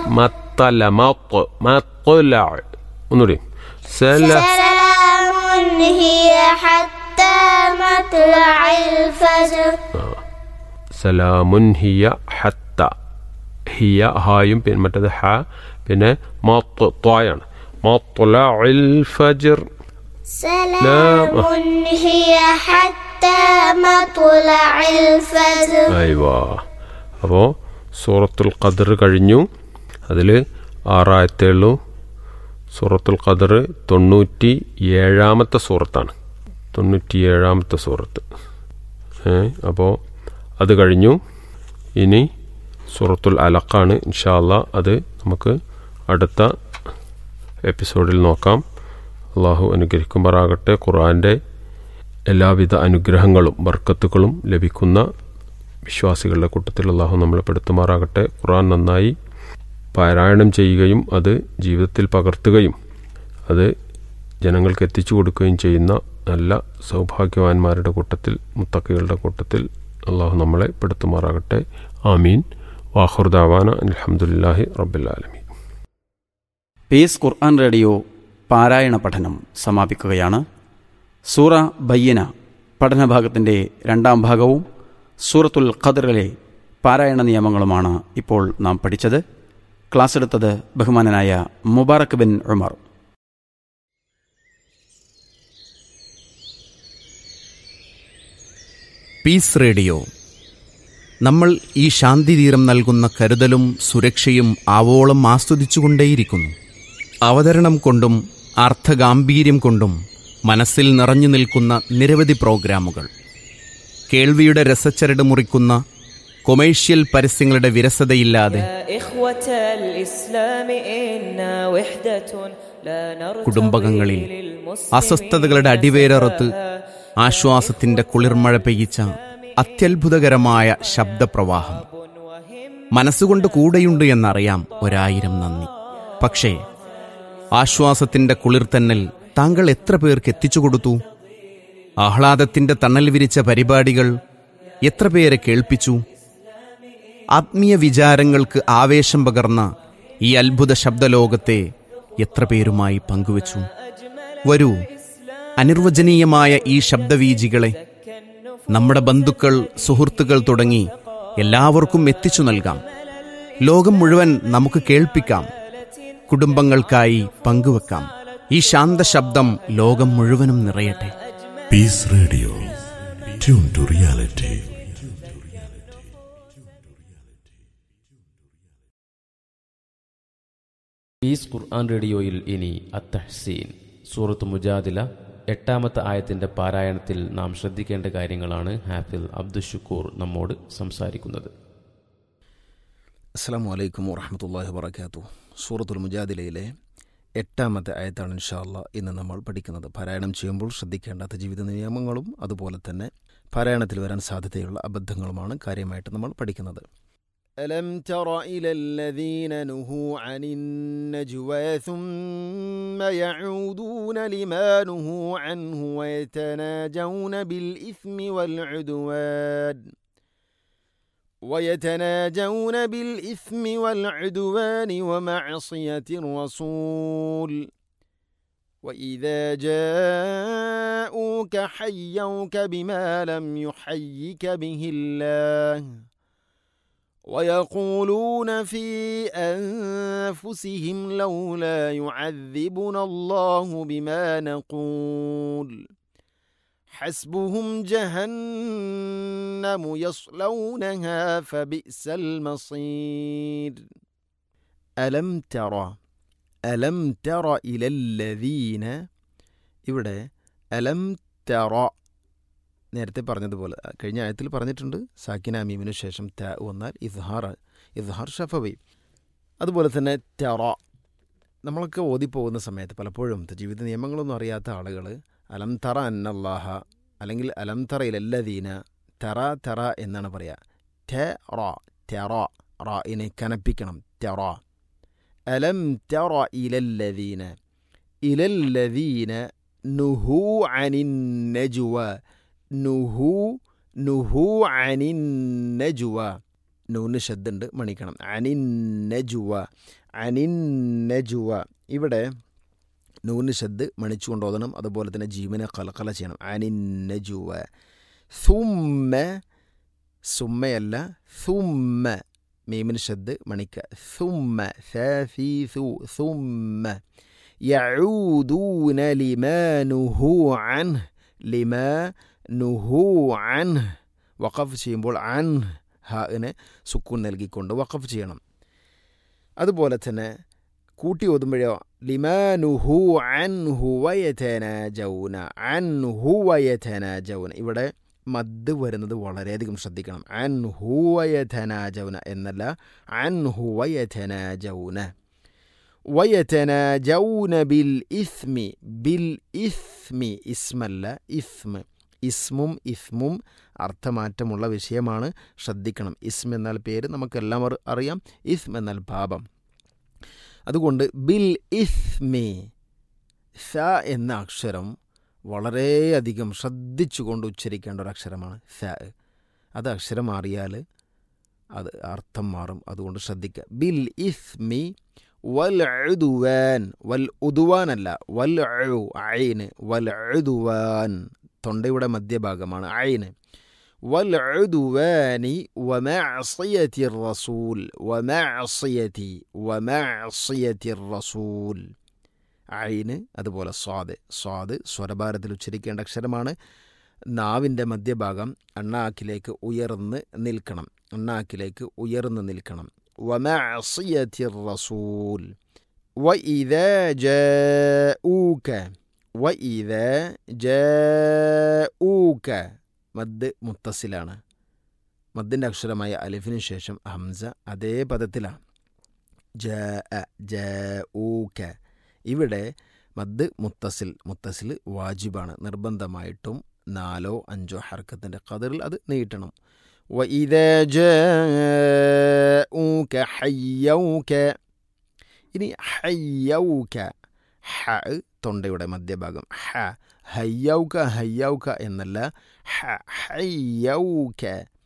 മത്തല മത്ത് മത്തുല ഒന്നുകൂടി സല سلام هي حتى مطلع الفجر സലാമുൻ ഹിയ ഹത്ത ഹിയ ഹായും പിന്നെ മറ്റേത് ഹ പിന്നെ മത്ത് ത്വായാണ് മത്തുലഇൽ ഫജ്ർ سلام هي حتى مطلع الفجر അയ്വാ അപ്പോൾ സൂറത്തുൽ ഖദർ കഴിഞ്ഞു അതിൽ ആറായത്തേ ഉള്ളൂ സൂറത്തുൽ ഖദർ തൊണ്ണൂറ്റി ഏഴാമത്തെ സൂറത്താണ് തൊണ്ണൂറ്റി ഏഴാമത്തെ സൂറത്ത് ഏ അപ്പോൾ അത് കഴിഞ്ഞു ഇനി സൂറത്തുൽ അലക്കാണ് ഇൻഷാല്ല അത് നമുക്ക് അടുത്ത എപ്പിസോഡിൽ നോക്കാം അള്ളാഹു അനുഗ്രഹിക്കുമാറാകട്ടെ ഖുർആൻ്റെ എല്ലാവിധ അനുഗ്രഹങ്ങളും ബർക്കത്തുകളും ലഭിക്കുന്ന വിശ്വാസികളുടെ കൂട്ടത്തിൽ അള്ളാഹു നമ്മളെ പെടുത്തുമാറാകട്ടെ ഖുർആൻ നന്നായി പാരായണം ചെയ്യുകയും അത് ജീവിതത്തിൽ പകർത്തുകയും അത് ജനങ്ങൾക്ക് എത്തിച്ചു കൊടുക്കുകയും ചെയ്യുന്ന നല്ല സൗഭാഗ്യവാന്മാരുടെ കൂട്ടത്തിൽ മുത്തക്കികളുടെ കൂട്ടത്തിൽ അള്ളാഹു നമ്മളെ പെടുത്തുമാറാകട്ടെ ആമീൻ വാഹുർദാവാന അലഹമുല്ലാഹി റബ്ബുലാലമീൻ പീസ് ഖുർആൻ റേഡിയോ പാരായണ പഠനം സമാപിക്കുകയാണ് സൂറ ബയ്യന പഠനഭാഗത്തിൻ്റെ രണ്ടാം ഭാഗവും സൂറത്തുൽ ഖദറിലെ പാരായണ നിയമങ്ങളുമാണ് ഇപ്പോൾ നാം പഠിച്ചത് ക്ലാസ് എടുത്തത് ബഹുമാനനായ മുബാറക് ബിൻ ഉമർ പീസ് റേഡിയോ നമ്മൾ ഈ ശാന്തിതീരം നൽകുന്ന കരുതലും സുരക്ഷയും ആവോളം ആസ്വദിച്ചുകൊണ്ടേയിരിക്കുന്നു അവതരണം കൊണ്ടും അർത്ഥഗാംഭീര്യം കൊണ്ടും മനസ്സിൽ നിറഞ്ഞു നിൽക്കുന്ന നിരവധി പ്രോഗ്രാമുകൾ കേൾവിയുടെ രസച്ചരട് മുറിക്കുന്ന കൊമേഴ്ഷ്യൽ പരസ്യങ്ങളുടെ വിരസതയില്ലാതെ يا إخوة الإسلام إنا وحدة لا نرتضي കുടുംബകങ്ങളിൽ للمسلمين അസ്വസ്ഥതകളുടെ അടിവേരറുത്ത് ആശ്വാസത്തിന്റെ കുളിർമഴ പെയ്യിച്ച അത്യത്ഭുതകരമായ ശബ്ദപ്രവാഹം മനസ്സുകൊണ്ട് കൂടെയുണ്ട് എന്നറിയാം ഒരായിരം നന്ദി പക്ഷേ ആശ്വാസത്തിന്റെ കുളിർത്തന്നൽ താങ്കൾ എത്ര പേർക്ക് എത്തിച്ചു കൊടുത്തു ആഹ്ലാദത്തിന്റെ തണൽ വിരിച്ച പരിപാടികൾ എത്ര പേരെ കേൾപ്പിച്ചു ആത്മീയ വിചാരങ്ങൾക്ക് ആവേശം പകർന്ന ഈ അത്ഭുത ശബ്ദലോകത്തെ എത്ര പേരുമായി പങ്കുവച്ചു വരൂ അനിർവചനീയമായ ഈ ശബ്ദവീജികളെ നമ്മുടെ ബന്ധുക്കൾ സുഹൃത്തുക്കൾ തുടങ്ങി എല്ലാവർക്കും എത്തിച്ചു നൽകാം ലോകം മുഴുവൻ നമുക്ക് കേൾപ്പിക്കാം കുടുംബങ്ങൾക്കായി പങ്കുവെക്കാം ഈ ശാന്ത ശബ്ദം ലോകം മുഴുവനും നിറയട്ടെ Peace Radio. Tune to reality. Peace Quran റേഡിയോയിൽ ഇനി അത്തഹ്സീൻ സൂറത്ത് മുജാദില എട്ടാമത്തെ ആയത്തിന്റെ പാരായണത്തിൽ നാം ശ്രദ്ധിക്കേണ്ട കാര്യങ്ങളാണ് ഹാഫിൽ അബ്ദുഷുക്കൂർ നമ്മോട് സംസാരിക്കുന്നത് അസ്സാം വലൈക്കും വറഹമത്തല്ലാഹി വബർക്കാത്തു സൂറത്തുൽ മുജാദിലയിലെ എട്ടാമത്തെ ആയത്താണ് ഇൻഷാല്ല ഇന്ന് നമ്മൾ പഠിക്കുന്നത് പാരായണം ചെയ്യുമ്പോൾ ശ്രദ്ധിക്കേണ്ടാത്ത ജീവിത നിയമങ്ങളും അതുപോലെ തന്നെ പാരായണത്തിൽ വരാൻ സാധ്യതയുള്ള അബദ്ധങ്ങളുമാണ് കാര്യമായിട്ട് നമ്മൾ പഠിക്കുന്നത് ألم تر إلى الذين نهوا عن النجوى ثم يعودون لما نهوا عنه ويتناجون بالإثم والعدوان ويتناجون بالإثم والعدوان ومعصية الرسول وإذا جاءوك حيوك بما لم يحيك به الله ويقولون في أنفسهم لولا يعذبنا الله بما نقول حسبهم جهنم يصلونها فبئس المصير ألم ترى ألم ترى إلى الذين ഇവിടെ അലം തെറ നേരത്തെ പറഞ്ഞതുപോലെ കഴിഞ്ഞ ആയത്തിൽ പറഞ്ഞിട്ടുണ്ട് സാക്കിന മീമിനു ശേഷം ത വന്നാൽ ഇസ്ഹാർ ഇസ്ഹാർ ഷഫവി അതുപോലെ തന്നെ തെറ നമ്മളൊക്കെ ഓതിപ്പോകുന്ന സമയത്ത് പലപ്പോഴും ജീവിത നിയമങ്ങളൊന്നും അറിയാത്ത ആളുകൾ അലം തറ അന്നല്ലാഹ അല്ലെങ്കിൽ അലം തറ ഇലല്ലദീന തെറ തെറ എന്നാണ് പറയുക ടെ റ തെറ റായിനെ കനപ്പിക്കണം തെറ അലം തെറ ഇലല്ലദീന ഇലല്ലദീന നുഹു അനിൻ നജുവ നുഹു നുഹു അനിൻ നജുവ നൂന് ശബ്ദുണ്ട് മണിക്കണം അനിൻ നജുവ അനിന്നജുവ ഇവിടെ നൂന് ഷദ് മണിച്ചുകൊണ്ട് ഓതണം അതുപോലെ തന്നെ ജീവനെ കലക്കല ചെയ്യണം അനിന്നജുവ സുമ്മ സുമ്മയല്ല സുമ്മ മീമിന് ഷദ് മണിക്ക സുമ്മ സീസു സുമ്മ يعودون لما نهوا عنه لما نهوا عنه വഖഫ് ചെയ്യുമ്പോൾ അൻ ഹാന് സുക്കൂൻ നൽകിക്കൊണ്ട് വഖഫ് ചെയ്യണം അതുപോലെ തന്നെ കൂട്ടി ഓതുമ്പോഴോ ലിമാനുഹു അൻ ഹുവയതനാജൗന അൻ ഹുവയതനാജൗന ഇവിടെ മദ് വരുന്നത് വളരെയധികം ശ്രദ്ധിക്കണം അൻ ഹുവയതനാജൗന എന്നല്ല അൻ ഹുവയതനാജൗന വയതനാജൗന ബിൽ ഇസ്മി ബിൽ ഇസ്മി ഇസ്മല്ല ഇസ്മ ഇസ്മും ഇസ്മും അർത്ഥമാറ്റമുള്ള വിഷയമാണ് ശ്രദ്ധിക്കണം ഇസ്ം എന്നാൽ പേര് നമുക്കെല്ലാം അറി- അറിയാം ഇസ്ം എന്നാൽ പാപം അതുകൊണ്ട് ബിൽ ഇസ്മി സ എന്ന അക്ഷരം വളരെയധികം ശ്രദ്ധിച്ചുകൊണ്ട് ഉച്ചരിക്കേണ്ട ഒരു അക്ഷരമാണ് സ അത് അക്ഷരം മാറിയാൽ അത് അർത്ഥം മാറും അതുകൊണ്ട് ശ്രദ്ധിക്കുക ബിൽ ഇസ്മി വൽ ഉദുവാൻ വൽ ഉദുവാനല്ല വൽ ഉ ഐന് വൽ ഉദുവാൻ തൊണ്ടയുടെ മധ്യഭാഗമാണ് ഐന് വൽ ഉദുവാനി വമഅസിയതി റസൂൽ വമഅസിയതി വമഅസിയതി റസൂൽ ഐന് അതുപോലെ സ്വാദ് സ്വാദ് സ്വരഭാരത്തിൽ ഉച്ചരിക്കേണ്ട അക്ഷരമാണ് നാവിൻ്റെ മധ്യഭാഗം അണ്ണാക്കിലേക്ക് ഉയർന്ന് നിൽക്കണം അണ്ണാക്കിലേക്ക് ഉയർന്ന് നിൽക്കണം വമഅസിയതി റസൂൽ وإذا جاءوك وإذا جاءوك മദ് മുത്തസിലാണ് മദ്ദിൻ്റെ അക്ഷരമായ അലിഫിന് ശേഷം ഹംസ അതേ പദത്തിലാണ് ജ ജ ഊക്ക ഇവിടെ മദ് മുത്തസിൽ മുത്തസിൽ വാജിബാണ് നിർബന്ധമായിട്ടും നാലോ അഞ്ചോ ഹർക്കത്തിൻ്റെ കതിറിൽ അത് നീട്ടണം وإذا جاءوك حيوك ഇനി ഹയ്യൗക ഹ തൊണ്ടയുടെ മധ്യഭാഗം ഹ ഹയ്യൗക ഹയ്യൗക എന്നല്ല ഹ ഹയ്യൗക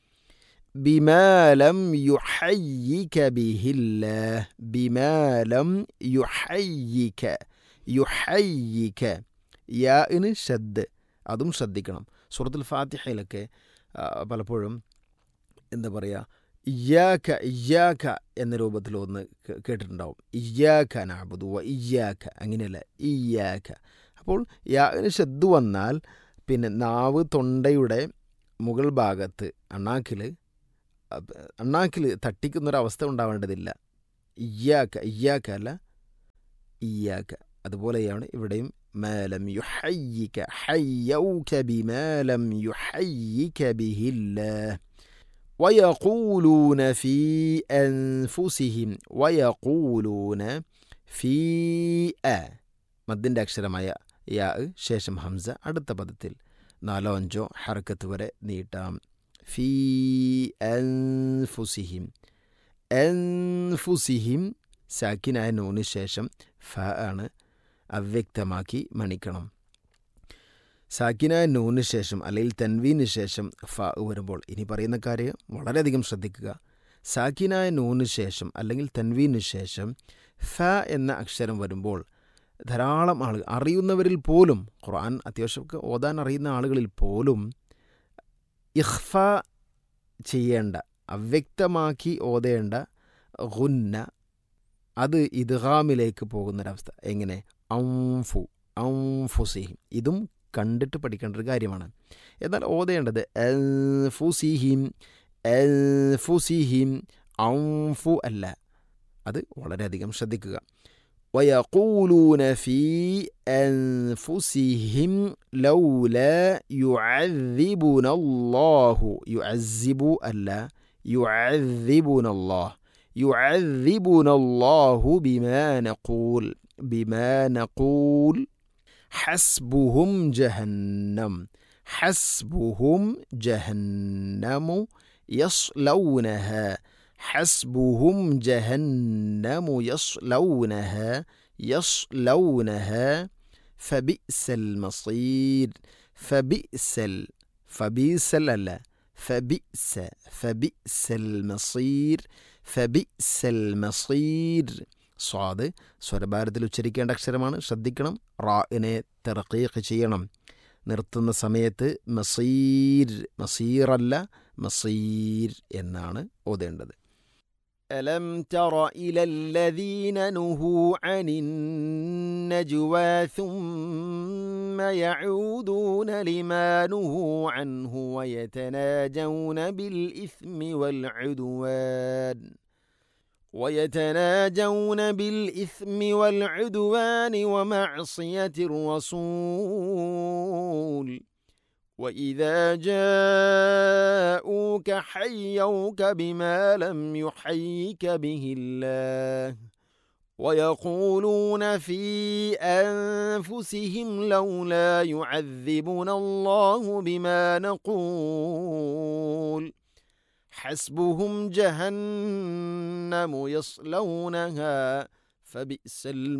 ബിമാലം യുഹയ്യിക ബിഹില്ല ബിമാലം യുഹയ്യിക യുഹയ്യിക യാന് ഷദ് അതും ശ്രദ്ധിക്കണം സൂറത്തുൽ ഫാത്തിഹയിലൊക്കെ ആ, പലപ്പോഴും എന്താ പറയുക ഇയ്യാക്ക ഇയ്യാക്ക എന്ന രൂപത്തിൽ ഒന്ന് കേ- കേട്ടിട്ടുണ്ടാവും ഇയ്യാക്ക നാബുദു വ ഇയ്യാക്ക അങ്ങനെയല്ല ഇയ്യാക്ക അപ്പോൾ യാന് ശബ്ദ് വന്നാൽ പിന്നെ നാവ് തൊണ്ടയുടെ മുകൾ ഭാഗത്ത് അണ്ണാക്കിൽ അണ്ണാക്കിൽ തട്ടിക്കുന്നൊരവസ്ഥ ഉണ്ടാവേണ്ടതില്ല ഇയ്യാക്ക ഇയ്യാക്ക അല്ല ഇയ്യാക്ക അതുപോലെയാണ് ഇവിടെയും മാലം യുഹയ്യിക ഹയ്യൗക ബിമാലം യുഹയ്യിക ബിഹില്ലാഹ് ويقولون في أنفسهم ويقولون في أ മദ്ദിൻ്റെ അക്ഷരമായ യാ ശേഷം ഹംസ അടുത്ത പദത്തിൽ നാലോ അഞ്ചോ ഹർക്കത്ത് വരെ നീട്ടാം ഫീ അൻഫുസിഹിം അൻഫുസിഹിം സാക്കിനായ നൂന് ശേഷം ഫ ആണ് അവ്യക്തമാക്കി മണിക്കണം സാക്കിനായ നൂന് ശേഷം അല്ലെങ്കിൽ തൻവീന് ശേഷം ഫ വരുമ്പോൾ ഇനി പറയുന്ന കാര്യം വളരെയധികം ശ്രദ്ധിക്കുക സാക്കിനായ നൂന് ശേഷം അല്ലെങ്കിൽ തൻവീന് ശേഷം ഫ എന്ന അക്ഷരം വരുമ്പോൾ ധാരാളം ആളുകൾ അറിയുന്നവരിൽ പോലും ഖുർആൻ അത്യാവശ്യമൊക്കെ ഓതാൻ അറിയുന്ന ആളുകളിൽ പോലും ഇഖ്ഫ ചെയ്യേണ്ട അവ്യക്തമാക്കി ഓതേണ്ട ഗുന്ന അത് ഇദ്ഗാമിലേക്ക് പോകുന്നൊരവസ്ഥ എങ്ങനെ ഔഫു ഔഫുസിഹിം ഇതും കണ്ടിട്ട് പഠിക്കേണ്ട ഒരു കാര്യമാണ് എന്നാൽ ഓതേണ്ടത് ഫുസിഹിം ഫുസിഹിം ഔഫു അല്ല അത് വളരെയധികം ശ്രദ്ധിക്കുക ويقولون في أنفسهم لولا يعذبنا الله يعذب ألا يعذبنا الله يعذبنا الله بما نقول بما نقول حسبهم جهنم حسبهم جهنم يصلونها حسبهم جهنم يصلونها يصلونها فبئس المصير فبئس ال فبئس لا فبئس فبئس المصير فبئس المصير സ്വാദ് സ്വരഭാരത്തിൽ ഉച്ചരിക്കേണ്ട അക്ഷരമാണ് ശ്രദ്ധിക്കണം റാഇനെ തെറക്കീഖ് ചെയ്യണം നിർത്തുന്ന സമയത്ത് മസീർ മസീറല്ല മസീർ എന്നാണ് ഓതേണ്ടത് ألم تر إلى الذين نهوا عن النجوى ثم يعودون لما نهوا عنه ويتناجون بالإثم والعدوان ويتناجون بالإثم والعدوان ومعصية الرسول وإذا جاءوك حيوك بما لم يحيك به الله ويقولون في أنفسهم لولا يعذبنا الله بما نقول حسبهم جهنم يصلونها فبئس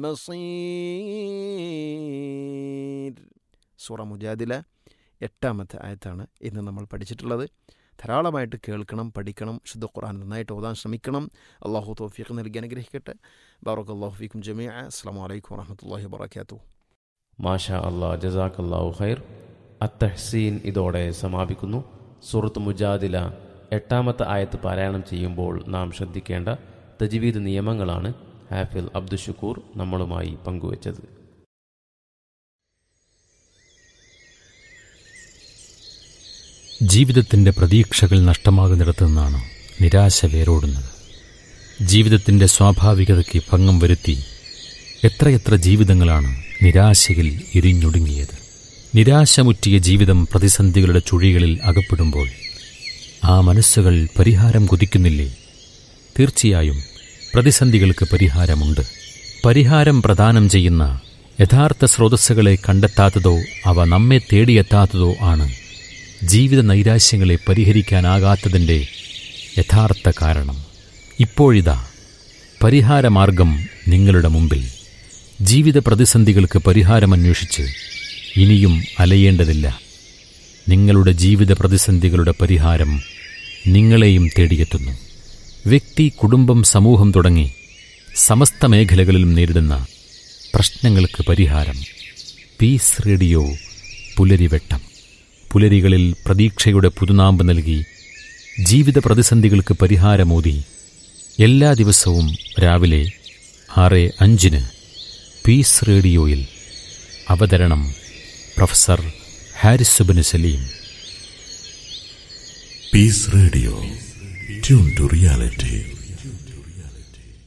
المصير سورة مجادلة എട്ടാമത്തെ ആയത്താണ് ഇന്ന് നമ്മൾ പഠിച്ചിട്ടുള്ളത് ധാരാളമായിട്ട് കേൾക്കണം പഠിക്കണം ശുദ്ധ ഖുർആൻ നന്നായിട്ട് ഓതാൻ ശ്രമിക്കണം അള്ളാഹു തോഫീഖ് നൽകി അനുഗ്രഹിക്കട്ടെ ബാറക് അള്ളാഹു ഫീക്കും ജമിയ അസ്സാം വലൈക്കും വറഹമത്തല്ലാഹി വാബർക്കാത്തു മാഷാ അള്ളാ ജസാഖ് അള്ളാഹു ഖൈർ അത്തഹ്സീൻ ഇതോടെ സമാപിക്കുന്നു സുഹൃത്ത് മുജാദില എട്ടാമത്തെ ആയത്ത് പാരായണം ചെയ്യുമ്പോൾ നാം ശ്രദ്ധിക്കേണ്ട തജ്വീദ് നിയമങ്ങളാണ് ഹാഫിൽ അബ്ദുഷുക്കൂർ നമ്മളുമായി പങ്കുവച്ചത് ജീവിതത്തിൻ്റെ പ്രതീക്ഷകൾ നഷ്ടമാകുന്നിടത്തു നിന്നാണ് നിരാശ വേരോടുന്നത് ജീവിതത്തിൻ്റെ സ്വാഭാവികതയ്ക്ക് ഭംഗം വരുത്തി എത്രയെത്ര ജീവിതങ്ങളാണ് നിരാശയിൽ ഇരിഞ്ഞൊടുങ്ങിയത് നിരാശമുറ്റിയ ജീവിതം പ്രതിസന്ധികളുടെ ചുഴികളിൽ അകപ്പെടുമ്പോൾ ആ മനസ്സുകൾ പരിഹാരം കൊതിക്കുന്നില്ലേ തീർച്ചയായും പ്രതിസന്ധികൾക്ക് പരിഹാരമുണ്ട് പരിഹാരം പ്രദാനം ചെയ്യുന്ന യഥാർത്ഥ സ്രോതസ്സുകളെ കണ്ടെത്താത്തതോ അവ നമ്മെ തേടിയെത്താത്തതോ ആണ് ജീവിത നൈരാശ്യങ്ങളെ പരിഹരിക്കാനാകാത്തതിൻ്റെ യഥാർത്ഥ കാരണം ഇപ്പോഴിതാ പരിഹാരമാർഗം നിങ്ങളുടെ മുമ്പിൽ ജീവിത പ്രതിസന്ധികൾക്ക് പരിഹാരമന്വേഷിച്ച് ഇനിയും അലയേണ്ടതില്ല നിങ്ങളുടെ ജീവിത പ്രതിസന്ധികളുടെ പരിഹാരം നിങ്ങളെയും തേടിയെത്തുന്നു വ്യക്തി കുടുംബം സമൂഹം തുടങ്ങി സമസ്ത മേഖലകളിലും നേരിടുന്ന പ്രശ്നങ്ങൾക്ക് പരിഹാരം പീസ് റേഡിയോ പുലരിവെട്ടം പുലരികളിൽ പ്രതീക്ഷയുടെ പുതുനാമ്പ് നൽകി ജീവിത പ്രതിസന്ധികൾക്ക് പരിഹാരമോതി എല്ലാ ദിവസവും രാവിലെ ആറ് അഞ്ചിന് പീസ് റേഡിയോയിൽ അവതരണം പ്രൊഫസർ ഹാരിസുബിന് Saleem Peace Radio. Tune to reality.